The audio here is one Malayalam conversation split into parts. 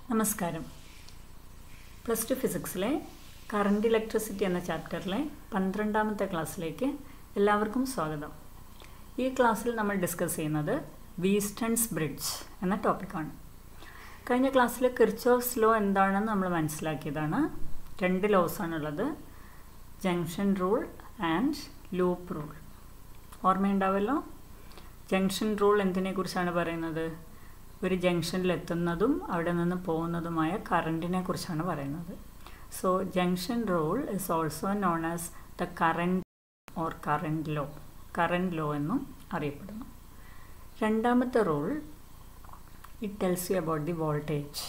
നമസ്കാരം പ്ലസ് ടു ഫിസിക്സിലെ കറണ്ട് ഇലക്ട്രിസിറ്റി എന്ന ചാപ്റ്ററിലെ പന്ത്രണ്ടാമത്തെ ക്ലാസ്സിലേക്ക് എല്ലാവർക്കും സ്വാഗതം ഈ ക്ലാസ്സിൽ നമ്മൾ ഡിസ്കസ് ചെയ്യുന്നത് വീസ്റ്റൺസ് ബ്രിഡ്ജ് എന്ന ടോപ്പിക്കാണ് കഴിഞ്ഞ ക്ലാസ്സിൽ കിർച്ചോഫ്സ് ലോ എന്താണെന്ന് നമ്മൾ മനസ്സിലാക്കിയതാണ് രണ്ട് ലോസ് ആണുള്ളത് junction rule and loop rule ഓർമ്മയുണ്ടാവല്ലോ ജംഗ്ഷൻ റൂൾ എന്തിനെക്കുറിച്ചാണ് പറയുന്നത് ഒരു ജംഗ്ഷനിൽ എത്തുന്നതും അവിടെ നിന്ന് പോകുന്നതുമായ കറണ്ടിനെ കുറിച്ചാണ് പറയുന്നത് so junction rule is also known as the current or current law current law എന്നും അറിയപ്പെടുന്നു രണ്ടാമത്തെ rule it tells you about the voltage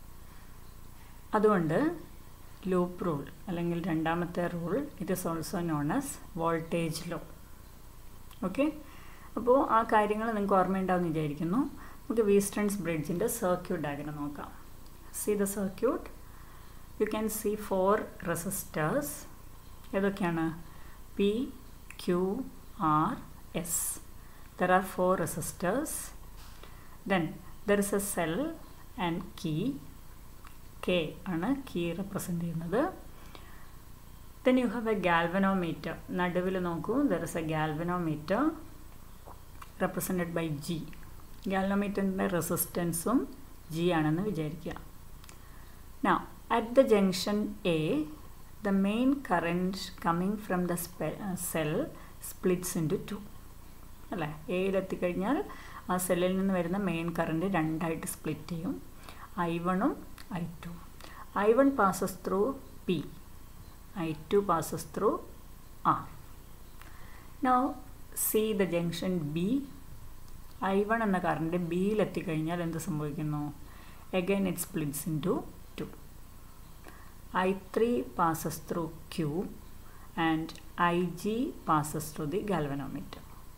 അതുകൊണ്ട് ലൂപ്പ് റൂൾ അല്ലെങ്കിൽ രണ്ടാമത്തെ rule it is also known as voltage law okay അപ്പോൾ ആ കാര്യങ്ങൾ നിങ്ങൾക്ക് ഓർമ്മയുണ്ടാവും വിചാരിക്കുന്നു നമുക്ക് വീസ്റ്റൺസ് ബ്രിഡ്ജിൻ്റെ സർക്യൂട്ട് ഡയഗ്രം നോക്കാം see the circuit you can see four resistors ഏതൊക്കെയാണ് P Q R S there are four resistors then there is a cell and key K ആണ് കീ റെപ്രസെൻ്റ് ചെയ്യുന്നത് then you have a galvanometer നടുവിൽ നോക്കൂ there is a galvanometer represented by G ഗാൽവനോമീറ്ററിൻ്റെ റെസിസ്റ്റൻസും ജി ആണെന്ന് വിചാരിക്കുക now at the junction A the main current coming from the cell splits into two അല്ലേ എയിലെത്തിക്കഴിഞ്ഞാൽ ആ സെല്ലിൽ നിന്ന് വരുന്ന മെയിൻ കറണ്ട് രണ്ടായിട്ട് സ്പ്ലിറ്റ് ചെയ്യും ഐ വണ്ണും I two I one passes through P I to passes through R now see the junction B I one എന്ന കറണ്ട് ബിയിൽ എത്തിക്കഴിഞ്ഞാൽ എന്ത് സംഭവിക്കുന്നു again it splits into two I three passes through Q and I G passes through the galvanometer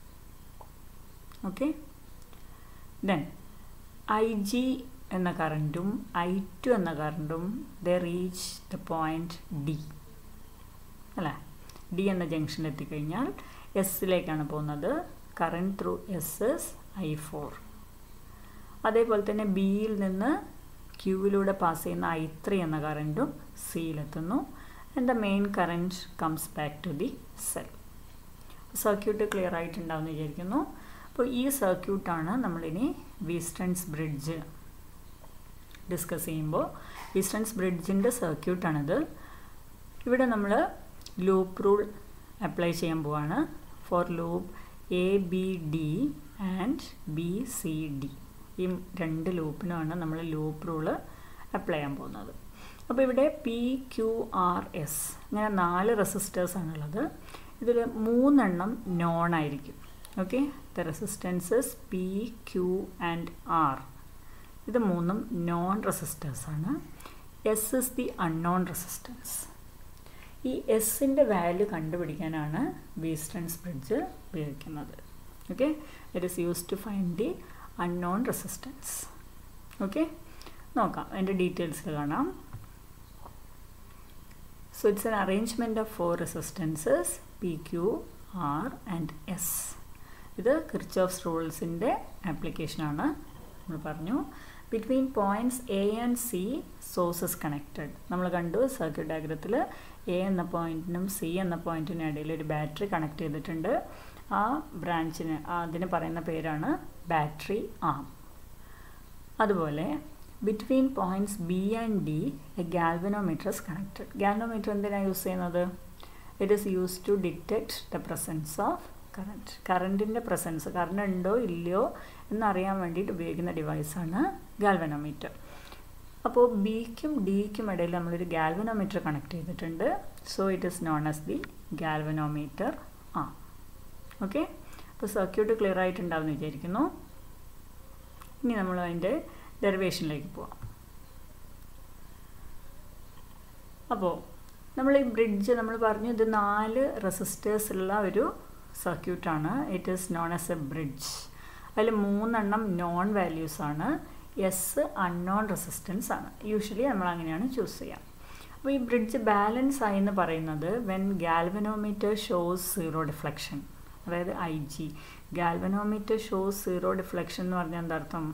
okay then I G എന്ന കറണ്ടും ഐ ടു എന്ന കറണ്ടും the reach the point D അല്ലേ ഡി എന്ന ജംഗ്ഷനിൽ എത്തിക്കഴിഞ്ഞാൽ എസ്സിലേക്കാണ് പോകുന്നത് current through S S I four അതേപോലെ തന്നെ ബിയിൽ നിന്ന് ക്യൂവിലൂടെ പാസ് ചെയ്യുന്ന ഐ ത്രീ എന്ന കറണ്ടും സിയിലെത്തുന്നു and the main current comes back to the cell circuit clear ആയിട്ടുണ്ടാവുമെന്ന് വിചാരിക്കുന്നു അപ്പോൾ ഈ സർക്യൂട്ടാണ് നമ്മളിനി വീസ്റ്റൺസ് ബ്രിഡ്ജ് ഡിസ്കസ് ചെയ്യുമ്പോൾ വീസ്റ്റൺസ് ബ്രിഡ്ജിൻ്റെ സർക്യൂട്ടാണിത് ഇവിടെ നമ്മൾ ലൂപ്പ് റൂൾ അപ്ലൈ ചെയ്യാൻ പോവാണ് for loop A B D and B C D ഈ രണ്ട് ലൂപ്പിനുമാണ് നമ്മൾ ലൂപ്പ് റൂള് അപ്ലൈ ചെയ്യാൻ പോകുന്നത് അപ്പോൾ ഇവിടെ പി ക്യു ആർ എസ് ഇങ്ങനെ നാല് റെസിസ്റ്റേഴ്സാണുള്ളത് ഇതിൽ മൂന്നെണ്ണം നോൺ ആയിരിക്കും okay the resistances P Q and R ഇത് മൂന്നും നോൺ റെസിസ്റ്റേഴ്സാണ് S is the unknown resistance ഈ എസിൻ്റെ വാല്യൂ കണ്ടുപിടിക്കാനാണ് വീസ്റ്റൺസ് ബ്രിഡ്ജ് ഉപയോഗിക്കുന്നത് okay it is use to find the unknown resistance okay നോക്കാം അതിൻ്റെ ഡീറ്റെയിൽസിൽ കാണാം so it's an arrangement of four resistances P Q R and S ഇത് കിർച്ചോഫ്സ് റൂൾസിൻ്റെ ആപ്ലിക്കേഷനാണ് നമ്മൾ പറഞ്ഞു between points A and C sources connected നമ്മൾ കണ്ടു സർക്യൂട്ട് ഡയഗ്രത്തിൽ എ എന്ന പോയിൻറ്റിനും സി എന്ന പോയിൻറ്റിനും ഇടയിൽ ഒരു ബാറ്ററി കണക്ട് ചെയ്തിട്ടുണ്ട് ആ ബ്രാഞ്ചിന് അതിന് പറയുന്ന പേരാണ് ബാറ്ററി ആം അതുപോലെ between points B and D a galvanometer is connected galvanometer എന്തിനാണ് യൂസ് ചെയ്യുന്നത് it is use to detect the presence of current കറണ്ടിൻ്റെ പ്രസൻസ് കറണ്ട് ഉണ്ടോ ഇല്ലയോ എന്നറിയാൻ വേണ്ടിയിട്ട് ഉപയോഗിക്കുന്ന ഡിവൈസാണ് ഗാൽവനോമീറ്റർ അപ്പോൾ ബിക്കും ഡിക്കും ഇടയിൽ നമ്മളൊരു ഗാൽവനോമീറ്റർ കണക്ട് ചെയ്തിട്ടുണ്ട് so it is known as the galvanometer ആ ഓക്കെ അപ്പോൾ സർക്യൂട്ട് ക്ലിയർ ആയിട്ടുണ്ടാവും എന്ന് വിചാരിക്കുന്നു ഇനി നമ്മൾ അതിൻ്റെ ഡെറിവേഷനിലേക്ക് പോവാം അപ്പോൾ നമ്മൾ ഈ ബ്രിഡ്ജ് നമ്മൾ പറഞ്ഞു ഇത് നാല് റെസിസ്റ്റേഴ്സ് ഉള്ള ഒരു സർക്യൂട്ടാണ് it is known as a bridge അതിൽ മൂന്നെണ്ണം നോൺ വാല്യൂസ് ആണ് എസ് അൺനോൺ റെസിസ്റ്റൻസ് ആണ് യൂഷ്വലി നമ്മൾ അങ്ങനെയാണ് ചൂസ് ചെയ്യുക അപ്പോൾ ഈ ബ്രിഡ്ജ് ബാലൻസ് ആയി എന്ന് പറയുന്നത് when galvanometer shows zero deflection അതായത് I G galvanometer shows zero deflection എന്ന് പറഞ്ഞാൽ എന്താ അർത്ഥം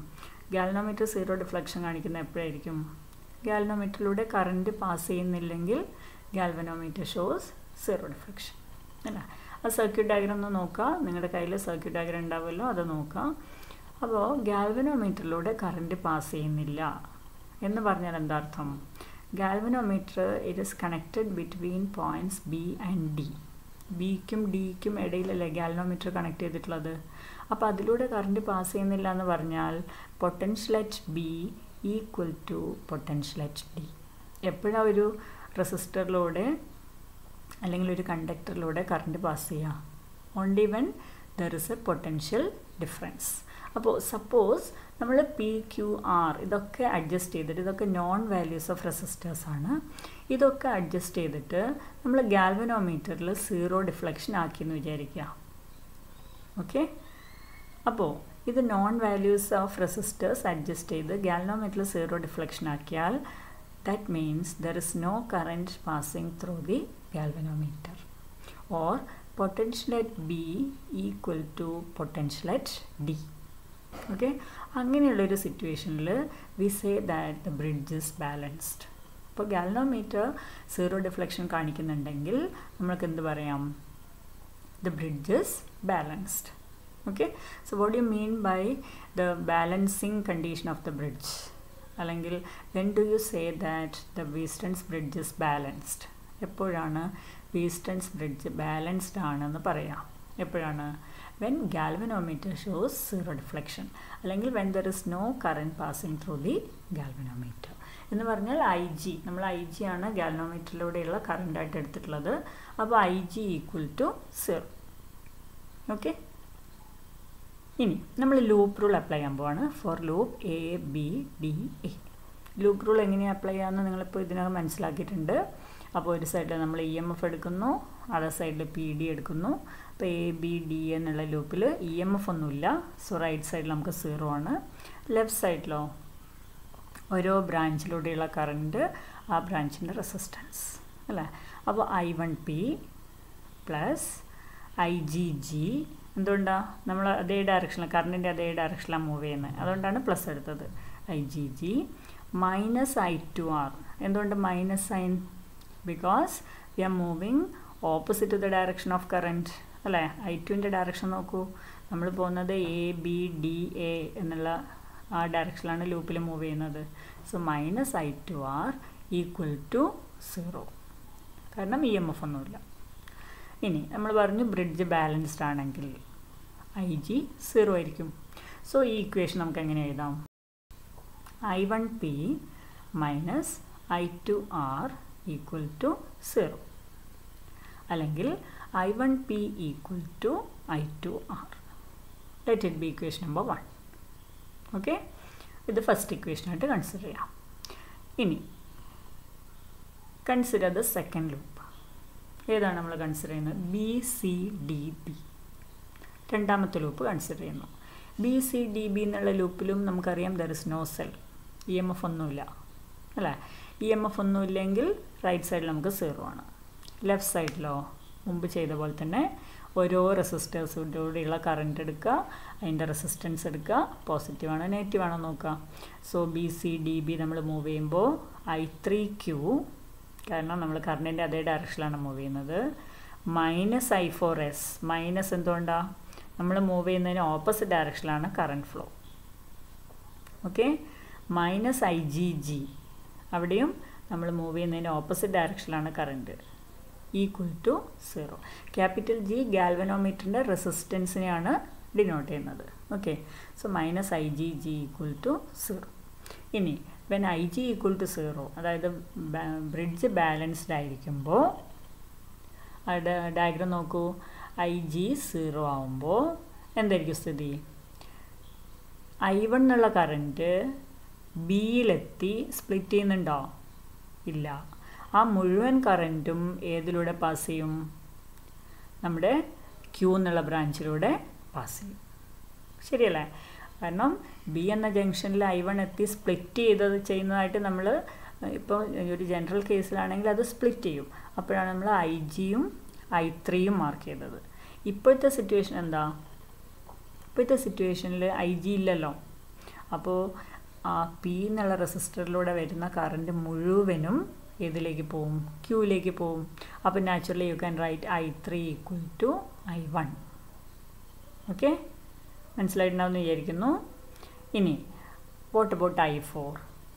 ഗാൽനോമീറ്റർ സീറോ ഡിഫ്ലക്ഷൻ കാണിക്കുന്ന എപ്പോഴായിരിക്കും ഗാൽനോമീറ്ററിലൂടെ കറണ്ട് പാസ് ചെയ്യുന്നില്ലെങ്കിൽ ഗാൽവനോമീറ്റർ ഷോസ് സീറോ ഡിഫ്ലക്ഷൻ അല്ല ആ സർക്യൂട്ട് ഡയഗ്രാം ഒന്ന് നോക്കുക നിങ്ങളുടെ കയ്യിൽ സർക്യൂട്ട് ഡയഗ്രാം ഉണ്ടാവുമല്ലോ അത് നോക്കുക അപ്പോൾ ഗാൽവനോമീറ്ററിലൂടെ കറണ്ട് പാസ് ചെയ്യുന്നില്ല എന്ന് പറഞ്ഞാൽ എന്താ അർത്ഥം galvanometer it is connected between points B and D ബിക്കും ഡിക്കും ഇടയിലല്ലേ ഗാൽനോമീറ്റർ കണക്ട് ചെയ്തിട്ടുള്ളത് അപ്പോൾ അതിലൂടെ കറണ്ട് പാസ് ചെയ്യുന്നില്ല എന്ന് പറഞ്ഞാൽ potential at B equal to potential at D എപ്പോഴാണ് ഒരു റെസിസ്റ്ററിലൂടെ അല്ലെങ്കിൽ ഒരു കണ്ടക്ടറിലൂടെ കറണ്ട് പാസ് ചെയ്യുക only when there is a potential difference അപ്പോൾ സപ്പോസ് നമ്മൾ പി ക്യു ആർ ഇതൊക്കെ അഡ്ജസ്റ്റ് ചെയ്തിട്ട് ഇതൊക്കെ നോൺ വാല്യൂസ് ഓഫ് റെസിസ്റ്റേഴ്സ് ആണ് ഇതൊക്കെ അഡ്ജസ്റ്റ് ചെയ്തിട്ട് നമ്മൾ ഗാൽവനോമീറ്ററിൽ സീറോ ഡിഫ്ലക്ഷൻ ആക്കിയെന്ന് വിചാരിക്കുക ഓക്കെ അപ്പോൾ ഇത് known values of resistors adjust ചെയ്ത് ഗാൽനോമീറ്ററിൽ സീറോ ഡിഫ്ലക്ഷൻ ആക്കിയാൽ that means there is no current passing through the galvanometer or potential at B equal to potential at D okay അങ്ങനെയുള്ളൊരു സിറ്റുവേഷനിൽ we say that the bridge is balanced അപ്പോൾ ഗാൽനോമീറ്റർ സീറോ ഡിഫ്ലക്ഷൻ കാണിക്കുന്നുണ്ടെങ്കിൽ നമ്മൾക്ക് എന്ത് പറയാം the bridge is balanced okay so what you mean by the balancing condition of the bridge അല്ലെങ്കിൽ when do you say that the Wheatstone's bridge is balanced എപ്പോഴാണ് വീസ്റ്റൺസ് ബ്രിഡ്ജ് ബാലൻസ്ഡ് ആണെന്ന് പറയാം എപ്പോഴാണ് when galvanometer shows zero deflection അല്ലെങ്കിൽ when there is no current passing through the galvanometer എന്ന് പറഞ്ഞാൽ ഐ ജി നമ്മൾ ഐ ജി ആണ് ഗാൽവനോമീറ്ററിലൂടെയുള്ള കറണ്ടായിട്ട് എടുത്തിട്ടുള്ളത് അപ്പോൾ I G equal to zero okay ഇനി നമ്മൾ ലൂപ്പ് റൂൾ അപ്ലൈ ചെയ്യാൻ പോവാണ് for loop A B D A loop rule എങ്ങനെയാണ് അപ്ലൈ ചെയ്യാമെന്ന് നിങ്ങളിപ്പോൾ ഇതിനകം മനസ്സിലാക്കിയിട്ടുണ്ട് അപ്പോൾ ഒരു സൈഡിൽ നമ്മൾ ഇ എം എഫ് എടുക്കുന്നു അതർ സൈഡിൽ പി ഡി എടുക്കുന്നു അപ്പോൾ എ ബി ഡി എന്നുള്ള ലൂപ്പിൽ ഇ എം എഫ് ഒന്നുമില്ല സോ റൈറ്റ് സൈഡിൽ നമുക്ക് സീറോ ആണ് ലെഫ്റ്റ് സൈഡിലോ ഓരോ ബ്രാഞ്ചിലൂടെയുള്ള കറണ്ട് ആ ബ്രാഞ്ചിൻ്റെ റെസിസ്റ്റൻസ് അല്ലേ അപ്പോൾ I one P plus I G G എന്തുകൊണ്ടാണ് നമ്മൾ അതേ ഡയറക്ഷനിൽ കറണ്ടിൻ്റെ അതേ ഡയറക്ഷനിലാണ് മൂവ് ചെയ്യുന്നത് അതുകൊണ്ടാണ് പ്ലസ് എടുത്തത് I G G minus I two R എന്തുകൊണ്ട് minus sign because we are moving opposite to the direction of current അല്ലേ ഐ ടുവിൻ്റെ ഡയറക്ഷൻ നോക്കൂ നമ്മൾ പോകുന്നത് എ ബി ഡി എ എന്നുള്ള ആ ഡയറക്ഷനിലാണ് ലൂപ്പിൽ മൂവ് ചെയ്യുന്നത് so minus I two R equal to zero കാരണം ഇ എം എഫ് ഒന്നുമില്ല ഇനി നമ്മൾ പറഞ്ഞു ബ്രിഡ്ജ് ബാലൻസ്ഡ് ആണെങ്കിൽ ഐ ജി സീറോ ആയിരിക്കും സോ ഈ ഇക്വേഷൻ നമുക്ക് എങ്ങനെ എഴുതാം I one P minus I two R equal to zero അല്ലെങ്കിൽ I one P equal to I two R let it be equation number one okay ഇത് ഫസ്റ്റ് ഇക്വേഷനായിട്ട് കൺസിഡർ ചെയ്യാം ഇനി കൺസിഡർ ദ സെക്കൻഡ് ലൂപ്പ് ഏതാണ് നമ്മൾ കൺസിഡർ ചെയ്യുന്നത് ബി സി ഡി ബി രണ്ടാമത്തെ ലൂപ്പ് കൺസിഡർ ചെയ്യുന്നു ബി സി ഡി ബി എന്നുള്ള ലൂപ്പിലും നമുക്കറിയാം there is no cell E M F ഒന്നുമില്ല അല്ലേ ഇ എം എഫ് ഒന്നുമില്ലെങ്കിൽ റൈറ്റ് സൈഡിൽ നമുക്ക് സീറോ ആണ് ലെഫ്റ്റ് സൈഡിലോ മുമ്പ് ചെയ്ത പോലെ തന്നെ ഓരോ റെസിസ്റ്റേഴ്സിലൂടെയുള്ള കറണ്ട് എടുക്കുക അതിൻ്റെ റെസിസ്റ്റൻസ് എടുക്കുക പോസിറ്റീവ് ആണോ നെഗറ്റീവ് ആണോ നോക്കുക so B C D B നമ്മൾ മൂവ് ചെയ്യുമ്പോൾ ഐ ത്രീ ക്യൂ കാരണം നമ്മൾ കറണ്ടിൻ്റെ അതേ ഡയറക്ഷനിലാണ് മൂവ് ചെയ്യുന്നത് minus I four S minus എന്തുകൊണ്ടാണ് നമ്മൾ മൂവ് ചെയ്യുന്നതിന് ഓപ്പോസിറ്റ് ഡയറക്ഷനിലാണ് current flow okay minus I G G അവിടെയും നമ്മൾ മൂവ് ചെയ്യുന്നതിന് ഓപ്പോസിറ്റ് ഡയറക്ഷനിലാണ് current equal to zero capital G ഗാൽവനോമീറ്ററിൻ്റെ റെസിസ്റ്റൻസിനെയാണ് ഡിനോട്ട് ചെയ്യുന്നത് okay so minus I G G equal to zero ഇനി when I G equal to zero അതായത് ബ്രിഡ്ജ് ബാലൻസ്ഡ് ആയിരിക്കുമ്പോൾ ഡയഗ്രം നോക്കൂ ഐ ജി സീറോ ആവുമ്പോൾ എന്തായിരിക്കും സ്ഥിതി ഐ വൺ എന്നുള്ള കറൻറ്റ് ബിയിലെത്തി സ്പ്ലിറ്റ് ചെയ്യുന്നുണ്ടോ ഇല്ല ആ മുഴുവൻ കറൻറ്റും ഏതിലൂടെ പാസ് ചെയ്യും നമ്മുടെ ക്യൂ എന്നുള്ള ബ്രാഞ്ചിലൂടെ പാസ് ചെയ്യും ശരിയല്ലേ കാരണം ബി എന്ന ജംഗ്ഷനിൽ ഐ വൺ എത്തി സ്പ്ലിറ്റ് ചെയ്തത് ചെയ്യുന്നതായിട്ട് നമ്മൾ ഇപ്പോൾ ഒരു ജനറൽ കേസിലാണെങ്കിൽ അത് സ്പ്ലിറ്റ് ചെയ്യും അപ്പോഴാണ് നമ്മൾ ഐ ജിയും ഐ ത്രീയും മാർക്ക് ചെയ്തത് ഇപ്പോഴത്തെ സിറ്റുവേഷൻ എന്താ ഇപ്പോഴത്തെ സിറ്റുവേഷനിൽ ഐ ജി ഇല്ലല്ലോ അപ്പോൾ ആ പി എന്നുള്ള റെസിസ്റ്ററിലൂടെ വരുന്ന കറണ്ട് മുഴുവനും ഏതിലേക്ക് പോവും ക്യൂയിലേക്ക് പോവും അപ്പോൾ naturally you can write I three equal to I one okay മനസ്സിലായിട്ടുണ്ടാവുമെന്ന് വിചാരിക്കുന്നു ഇനി വോട്ട് അബൌട്ട് ഐ ഫോർ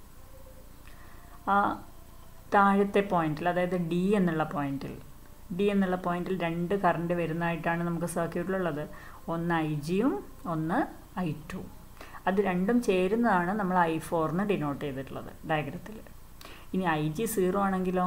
ആ താഴത്തെ പോയിന്റിൽ അതായത് ഡി എന്നുള്ള പോയിന്റിൽ ഡി എന്നുള്ള പോയിന്റിൽ രണ്ട് കറണ്ട് വരുന്നതായിട്ടാണ് നമുക്ക് സർക്യൂട്ടിലുള്ളത് ഒന്ന് ഐ ജിയും ഒന്ന് ഐ ടു അത് രണ്ടും ചേരുന്നതാണ് നമ്മൾ ഐ ഫോറിന് ഡിനോട്ട് ചെയ്തിട്ടുള്ളത് ഡയഗ്രത്തിൽ ഇനി ഐ ജി സീറോ ആണെങ്കിലോ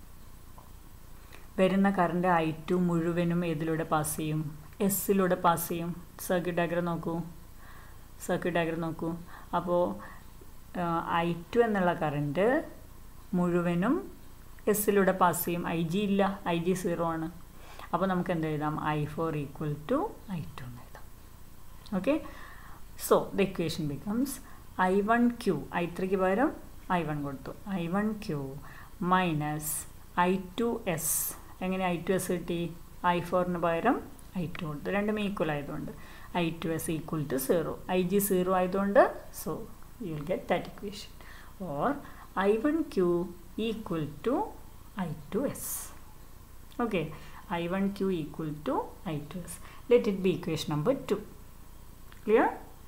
വരുന്ന കറണ്ട് ഐ ടു മുഴുവനും ഏതിലൂടെ പാസ് ചെയ്യും എസ്സിലൂടെ പാസ് ചെയ്യും സർക്യൂട്ട് ഡയഗ്രം നോക്കൂ സർക്യൂട്ട് ഡയഗ്രം നോക്കൂ അപ്പോൾ ഐ ടു എന്നുള്ള കറണ്ട് മുഴുവനും എസ്സിലൂടെ പാസ് ചെയ്യും ഐ ജി ഇല്ല ഐ ജി സീറോ ആണ് അപ്പോൾ നമുക്ക് എന്ത് എഴുതാം I four equal to I two എന്ന് എഴുതാം okay so the equation becomes I one Q I ത്രീക്ക് പകരം ഐ വൺ കൊടുത്തു I one Q minus I two S എങ്ങനെ ഐ ടു എസ് കിട്ടി ഐ ഫോറിന് പകരം ഐ ടു കൊടുത്തു രണ്ടും ഈക്വൽ ആയതുകൊണ്ട് I two S equal to zero I G zero ആയതുകൊണ്ട് so you will get that equation or I one Q equal to I two S okay I one Q equal to I two S let it be equation number two clear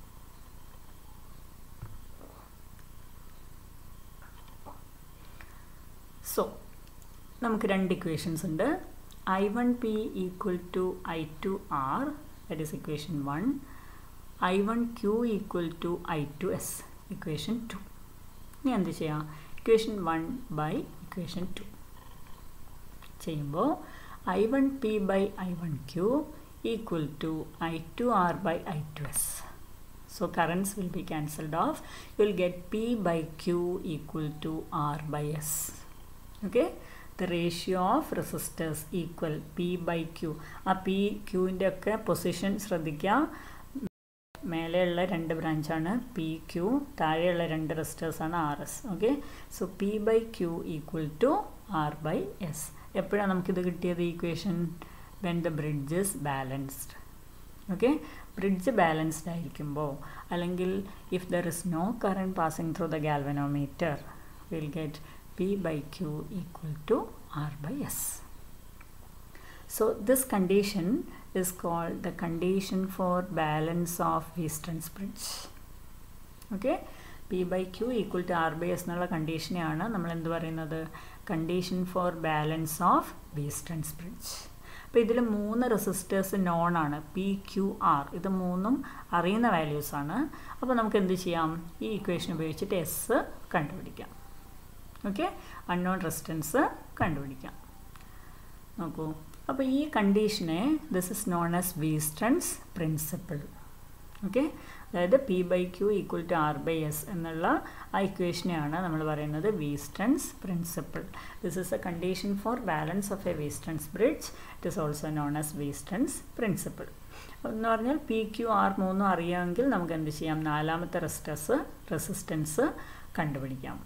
so നമുക്ക് രണ്ട് ഇക്വേഷൻസ് ഉണ്ട് I one P equal to I two R that is equation one I one Q equal to I two S equation two ഇനി എന്ത് ചെയ്യാം equation one by equation two ചെയ്യുമ്പോൾ I one P by I one Q equal to I two R by I two S So currents will be cancelled off. You will get P by Q equal to R by S. Okay. The ratio of resistors equal P by Q. ആ പി ക്യൂവിൻ്റെ ഒക്കെ പൊസിഷൻ ശ്രദ്ധിക്കുക മേലെയുള്ള രണ്ട് ബ്രാഞ്ചാണ് പി ക്യൂ താഴെയുള്ള രണ്ട് റെസിസ്റ്റേഴ്സാണ് R S okay so P by Q equal to R by S എപ്പോഴാണ് നമുക്കിത് കിട്ടിയത് equation when the bridge is balanced okay bridge balanced ആയിരിക്കുമ്പോൾ അല്ലെങ്കിൽ if there is no current passing through the galvanometer will get P by Q equal to R by S So this condition is called the condition for balance of Weiston's bridge. Okay? P by Q equal to R by S എന്നുള്ള കണ്ടീഷനെയാണ് നമ്മൾ എന്ത് പറയുന്നത് condition for balance of Wheatstone's bridge അപ്പോൾ ഇതിൽ മൂന്ന് റെസിസ്റ്റേഴ്സ് നോൺ ആണ് പി ക്യു ആർ ഇത് മൂന്നും അറിയുന്ന വാല്യൂസ് ആണ് അപ്പോൾ നമുക്ക് എന്ത് ചെയ്യാം ഈ ഇക്വേഷൻ ഉപയോഗിച്ചിട്ട് എസ് കണ്ടുപിടിക്കാം ഓക്കെ അൺനോൺ റെസിസ്റ്റൻസ് കണ്ടുപിടിക്കാം നോക്കൂ അപ്പോൾ ഈ കണ്ടീഷനെ this is known as Wheatstone's principle okay അതായത് P by Q equal to R by S എന്നുള്ള ആ ഇക്വേഷനെയാണ് നമ്മൾ പറയുന്നത് Wheatstone's principle this is a condition for balance of a Wheatstone's bridge it is also known as Wheatstone's principle എന്ന് പറഞ്ഞാൽ പി ക്യു ആർ മൂന്നും അറിയാമെങ്കിൽ നമുക്ക് എന്ത് ചെയ്യാം നാലാമത്തെ റെസിസ്റ്റൻസ് റെസിസ്റ്റൻസ് കണ്ടുപിടിക്കാം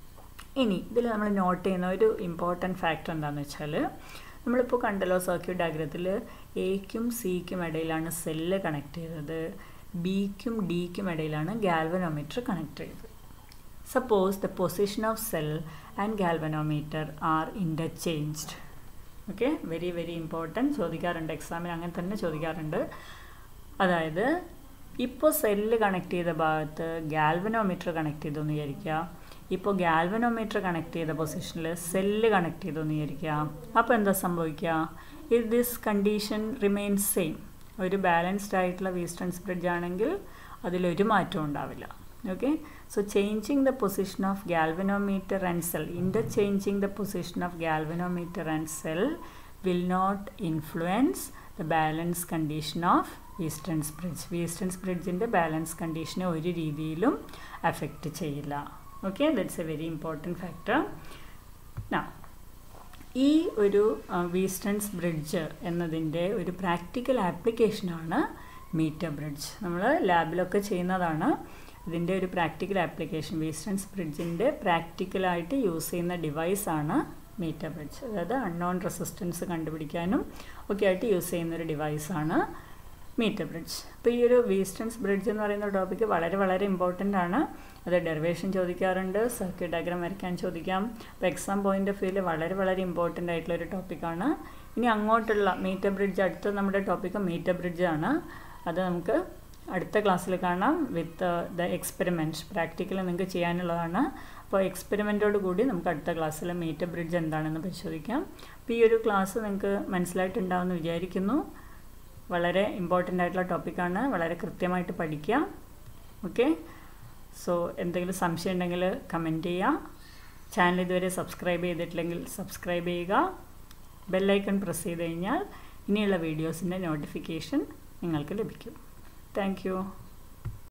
ഇനി ഇതിൽ നമ്മൾ നോട്ട് ചെയ്യുന്ന ഒരു ഇമ്പോർട്ടൻറ്റ് ഫാക്ടർ എന്താണെന്ന് വെച്ചാൽ നമ്മളിപ്പോൾ കണ്ടല്ലോ സർക്യൂട്ട് ഡയഗ്രത്തിൽ എക്കും സിക്കും ഇടയിലാണ് സെല്ല് കണക്ട് ചെയ്തത് ബിക്കും ഡിക്കും ഇടയിലാണ് ഗാൽവനോമീറ്റർ കണക്ട് ചെയ്തത് suppose the position of cell and galvanometer are interchanged okay very very important ചോദിക്കാറുണ്ട് എക്സാമിന് അങ്ങനെ തന്നെ ചോദിക്കാറുണ്ട് അതായത് ഇപ്പോൾ സെല്ല് കണക്ട് ചെയ്ത ഭാഗത്ത് ഗാൽവനോമീറ്റർ കണക്ട് ചെയ്തെന്ന് വിചാരിക്കുക ഇപ്പോൾ ഗാൽവനോമീറ്റർ കണക്ട് ചെയ്ത പൊസിഷനിൽ സെല്ല് കണക്ട് ചെയ്തെന്ന് വിചാരിക്കുക അപ്പോൾ എന്താ സംഭവിക്കുക if this condition remains same ഒരു ബാലൻസ്ഡ് ആയിട്ടുള്ള വീസ്റ്റൺസ് ബ്രിഡ്ജ് ആണെങ്കിൽ അതിലൊരു മാറ്റവും ഉണ്ടാവില്ല okay so changing the position of galvanometer and cell interchanging the position of galvanometer and cell will not influence the balance condition of Wheatstone's bridge Wheatstone's ബ്രിഡ്ജിൻ്റെ ബാലൻസ് കണ്ടീഷനെ ഒരു രീതിയിലും അഫക്റ്റ് ചെയ്യില്ല okay that's a very important factor നാ ഈ ഒരു വീസ്റ്റൺസ് ബ്രിഡ്ജ് എന്നതിൻ്റെ ഒരു പ്രാക്ടിക്കൽ ആപ്ലിക്കേഷനാണ് മീറ്റർ ബ്രിഡ്ജ് നമ്മൾ ലാബിലൊക്കെ ചെയ്യുന്നതാണ് ഇതിൻ്റെ ഒരു പ്രാക്ടിക്കൽ ആപ്ലിക്കേഷൻ വീസ്റ്റൺസ് ബ്രിഡ്ജിൻ്റെ പ്രാക്ടിക്കലായിട്ട് യൂസ് ചെയ്യുന്ന ഡിവൈസാണ് മീറ്റർ ബ്രിഡ്ജ് അതായത് അൺനോൺ റെസിസ്റ്റൻസ് കണ്ടുപിടിക്കാനും ഒക്കെ ആയിട്ട് യൂസ് ചെയ്യുന്ന ഒരു ഡിവൈസാണ് മീറ്റർ ബ്രിഡ്ജ് അപ്പോൾ ഈ ഒരു വീസ്റ്റൺസ് ബ്രിഡ്ജ് എന്ന് പറയുന്ന ടോപ്പിക്ക് വളരെ വളരെ ഇമ്പോർട്ടൻ്റ് ആണ് അത് ഡെറിവേഷൻ ചോദിക്കാറുണ്ട് സർക്യൂട്ട് ഡയഗ്രാം വരയ്ക്കാൻ ചോദിക്കാം അപ്പോൾ എക്സാം പോയിന്റ് ഓഫ് വ്യൂവിൽ വളരെ വളരെ ഇമ്പോർട്ടൻ്റ് ആയിട്ടുള്ള ഒരു ടോപ്പിക്കാണ് ഇനി അങ്ങോട്ടുള്ള മീറ്റർ ബ്രിഡ്ജ് അടുത്ത നമ്മുടെ ടോപ്പിക്ക് മീറ്റർ ബ്രിഡ്ജ് ആണ് അത് നമുക്ക് അടുത്ത ക്ലാസ്സിൽ കാണാം വിത്ത് ദ എക്സ്പെരിമെൻറ്റ് പ്രാക്ടിക്കൽ നിങ്ങൾക്ക് ചെയ്യാനുള്ളതാണ് അപ്പോൾ എക്സ്പെരിമെൻറ്റോട് കൂടി നമുക്ക് അടുത്ത ക്ലാസ്സിൽ മീറ്റർ ബ്രിഡ്ജ് എന്താണെന്ന് പരിശോധിക്കാം അപ്പോൾ ഈ ഒരു ക്ലാസ് നിങ്ങൾക്ക് മനസ്സിലായിട്ടുണ്ടാവുമെന്ന് വിചാരിക്കുന്നു വളരെ ഇമ്പോർട്ടൻ്റ് ആയിട്ടുള്ള ടോപ്പിക്കാണ് വളരെ കൃത്യമായിട്ട് പഠിക്കുക ഓക്കെ സോ എന്തെങ്കിലും സംശയം ഉണ്ടെങ്കിൽ കമൻറ്റ് ചെയ്യുക ചാനൽ ഇതുവരെ സബ്സ്ക്രൈബ് ചെയ്തിട്ടില്ലെങ്കിൽ സബ്സ്ക്രൈബ് ചെയ്യുക ബെല്ലൈക്കൺ പ്രസ് ചെയ്ത് കഴിഞ്ഞാൽ ഇനിയുള്ള വീഡിയോസിൻ്റെ നോട്ടിഫിക്കേഷൻ നിങ്ങൾക്ക് ലഭിക്കും താങ്ക്